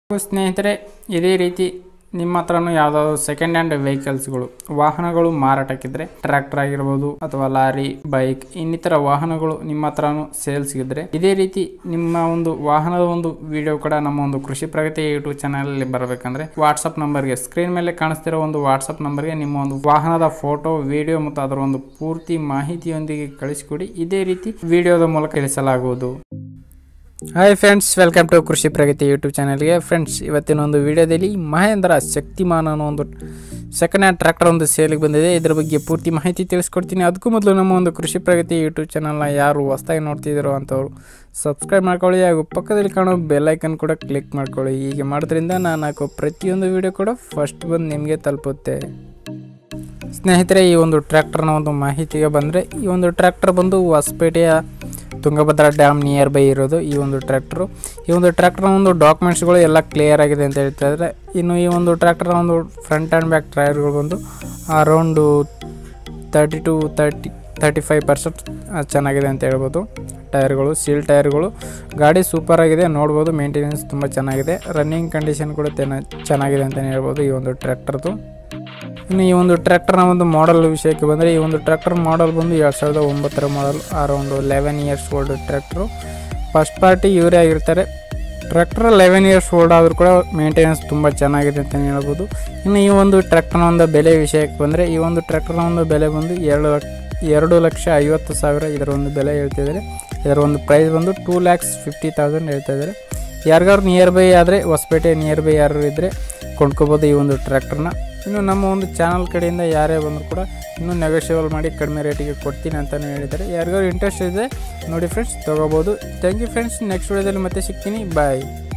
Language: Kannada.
ಸ್ನೇಹಿತರೆ ಇದೇ ರೀತಿ ನಿಮ್ಮ ಹತ್ರನೂ ಯಾವುದಾದ್ರು ಸೆಕೆಂಡ್ ಹ್ಯಾಂಡ್ ವೆಹಿಕಲ್ಸ್ಗಳು ವಾಹನಗಳು ಮಾರಾಟಕ್ಕಿದ್ರೆ ಟ್ರ್ಯಾಕ್ಟರ್ ಆಗಿರ್ಬೋದು ಅಥವಾ ಲಾರಿ ಬೈಕ್ ಇನ್ನಿತರ ವಾಹನಗಳು ನಿಮ್ಮ ಹತ್ರನೂ ಸೇಲ್ಸ್ಗಿದ್ರೆ ಇದೇ ರೀತಿ ನಿಮ್ಮ ಒಂದು ವಾಹನದ ಒಂದು ವಿಡಿಯೋ ಕೂಡ ನಮ್ಮ ಒಂದು ಕೃಷಿ ಪ್ರಗತಿ ಯೂಟ್ಯೂಬ್ ಚಾನಲಲ್ಲಿ ಬರಬೇಕಂದ್ರೆ ವಾಟ್ಸಪ್ ನಂಬರ್ಗೆ ಸ್ಕ್ರೀನ್ ಮೇಲೆ ಕಾಣಿಸ್ತಿರೋ ಒಂದು ವಾಟ್ಸಪ್ ನಂಬರ್ಗೆ ನಿಮ್ಮ ಒಂದು ವಾಹನದ ಫೋಟೋ ವಿಡಿಯೋ ಮತ್ತು ಅದರ ಒಂದು ಪೂರ್ತಿ ಮಾಹಿತಿಯೊಂದಿಗೆ ಕಳಿಸಿಕೊಡಿ ಇದೇ ರೀತಿ ವಿಡಿಯೋದ ಮೂಲಕ ತಿಳಿಸಲಾಗುವುದು ಹಾಯ್ ಫ್ರೆಂಡ್ಸ್ ವೆಲ್ಕಮ್ ಟು ಕೃಷಿ ಪ್ರಗತಿ ಯೂಟ್ಯೂಬ್ ಚಾನಲ್ಗೆ ಫ್ರೆಂಡ್ಸ್ ಇವತ್ತಿನ ಒಂದು ವಿಡಿಯೋದಲ್ಲಿ ಮಹೇಂದ್ರ ಶಕ್ತಿಮಾನ್ ಅನ್ನೋ ಒಂದು ಸೆಕೆಂಡ್ ಹ್ಯಾಂಡ್ ಟ್ರ್ಯಾಕ್ಟರ್ ಒಂದು ಸೇಲಿಗೆ ಬಂದಿದೆ ಇದ್ರ ಬಗ್ಗೆ ಪೂರ್ತಿ ಮಾಹಿತಿ ತಿಳಿಸ್ಕೊಡ್ತೀನಿ ಅದಕ್ಕೂ ಮೊದಲು ನಮ್ಮ ಒಂದು ಕೃಷಿ ಪ್ರಗತಿ ಯೂಟ್ಯೂಬ್ ಚಾನಲ್ನ ಯಾರು ಹೊಸ್ದಾಗಿ ನೋಡ್ತಿದ್ದೀರೋ ಅಂಥವ್ರು ಸಬ್ಸ್ಕ್ರೈಬ್ ಮಾಡ್ಕೊಳ್ಳಿ ಹಾಗೂ ಪಕ್ಕದಲ್ಲಿ ಕಾಣೋ ಬೆಲ್ಲೈಕನ್ ಕೂಡ ಕ್ಲಿಕ್ ಮಾಡ್ಕೊಳ್ಳಿ ಹೀಗೆ ಮಾಡೋದ್ರಿಂದ ನಾನು ಹಾಕೋ ಪ್ರತಿಯೊಂದು ವಿಡಿಯೋ ಕೂಡ ಫಸ್ಟ್ ಬಂದು ನಿಮಗೆ ತಲುಪುತ್ತೆ ಸ್ನೇಹಿತರೆ ಈ ಒಂದು ಟ್ರ್ಯಾಕ್ಟರ್ನ ಒಂದು ಮಾಹಿತಿಗೆ ಬಂದರೆ ಈ ಒಂದು ಟ್ರ್ಯಾಕ್ಟರ್ ಬಂದು ಹೊಸಪೇಟೆಯ ತುಂಗಭದ್ರಾ ಡ್ಯಾಮ್ ನಿಯರ್ ಬೈ ಇರೋದು ಈ ಒಂದು ಟ್ರ್ಯಾಕ್ಟ್ರು ಈ ಒಂದು ಟ್ರ್ಯಾಕ್ಟರ್ನ ಒಂದು ಡಾಕ್ಯುಮೆಂಟ್ಸ್ಗಳು ಎಲ್ಲ ಕ್ಲಿಯರ್ ಆಗಿದೆ ಅಂತ ಹೇಳ್ತಾ ಇದ್ದಾರೆ ಇನ್ನು ಈ ಒಂದು ಟ್ರ್ಯಾಕ್ಟರ್ನ ಒಂದು ಫ್ರಂಟ್ ಆ್ಯಂಡ್ ಬ್ಯಾಕ್ ಟೈರ್ಗಳು ಬಂದು around thirty two thirty thirty five percent ಚೆನ್ನಾಗಿದೆ ಅಂತ ಹೇಳ್ಬೋದು ಟೈರ್ಗಳು ಸೀಲ್ ಟೈರ್ಗಳು ಗಾಡಿ ಸೂಪರ್ ಆಗಿದೆ ನೋಡ್ಬೋದು ಮೇಂಟೆನೆನ್ಸ್ ತುಂಬ ಚೆನ್ನಾಗಿದೆ ರನ್ನಿಂಗ್ ಕಂಡೀಷನ್ ಕೂಡ ತೆನ- ಚೆನ್ನಾಗಿದೆ ಅಂತಲೇ ಹೇಳ್ಬೋದು ಈ ಒಂದು ಟ್ರ್ಯಾಕ್ಟರ್ದು ಇನ್ನು ಈ ಒಂದು ಟ್ರ್ಯಾಕ್ಟರ್ನ ಒಂದು ಮಾಡಲ್ ವಿಷಯಕ್ಕೆ ಬಂದರೆ ಈ ಒಂದು ಟ್ರ್ಯಾಕ್ಟರ್ ಮಾಡಲ್ ಬಂದು ಎರಡು ಸಾವಿರದ ಒಂಬತ್ತರ model around eleven years old tractor first party ಇವರೇ ಆಗಿರ್ತಾರೆ ಟ್ರ್ಯಾಕ್ಟರ್ ಲೆವೆನ್ ಇಯರ್ಸ್ ಓಲ್ಡ್ ಆದರೂ ಕೂಡ ಮೇಂಟೆನೆನ್ಸ್ ತುಂಬ ಚೆನ್ನಾಗಿದೆ ಅಂತಲೇ ಹೇಳ್ಬೋದು ಇನ್ನು ಈ ಒಂದು ಟ್ರ್ಯಾಕ್ಟರ್ನ ಒಂದು ಬೆಲೆ ವಿಷಯಕ್ಕೆ ಬಂದರೆ ಈ ಒಂದು ಟ್ರ್ಯಾಕ್ಟರ್ನ ಒಂದು ಬೆಲೆ ಬಂದು ಎರಡು ಲಕ್ಷ ಎರಡು ಲಕ್ಷ ಐವತ್ತು ಸಾವಿರ ಇದರ ಒಂದು ಬೆಲೆ ಹೇಳ್ತಿದ್ದಾರೆ ಇದರ ಒಂದು ಪ್ರೈಸ್ ಬಂದು ಟೂ ಲ್ಯಾಕ್ಸ್ ಫಿಫ್ಟಿ ತೌಸಂಡ್ ಹೇಳ್ತಾ ಇದ್ದಾರೆ ಯಾರಿಗಾದ್ರು ನಿಯರ್ ಬೈ ಆದರೆ ಹೊಸಪೇಟೆ ನಿಯರ್ ಬೈ ಯಾರು ಇದ್ದರೆ ಕೊಂಡ್ಕೋಬೋದು ಈ ಒಂದು ಟ್ರ್ಯಾಕ್ಟರ್ನ ಇನ್ನು ನಮ್ಮ ಒಂದು ಚಾನಲ್ ಕಡೆಯಿಂದ ಯಾರೇ ಬಂದರೂ ಕೂಡ ಇನ್ನೂ ನೆಗೋಷಿಯಬಲ್ ಮಾಡಿ ಕಡಿಮೆ ರೇಟಿಗೆ ಕೊಡ್ತೀನಿ ಅಂತಲೂ ಹೇಳಿದ್ದಾರೆ ಯಾರಿಗಾದ್ರು ಇಂಟ್ರೆಸ್ಟ್ ಇದೆ ನೋಡಿ ಫ್ರೆಂಡ್ಸ್ ತೊಗೋಬೋದು ಥ್ಯಾಂಕ್ ಯು ಫ್ರೆಂಡ್ಸ್ ನೆಕ್ಸ್ಟ್ ವಿಡಿಯೋದಲ್ಲಿ ಮತ್ತೆ ಸಿಗ್ತೀನಿ ಬಾಯ್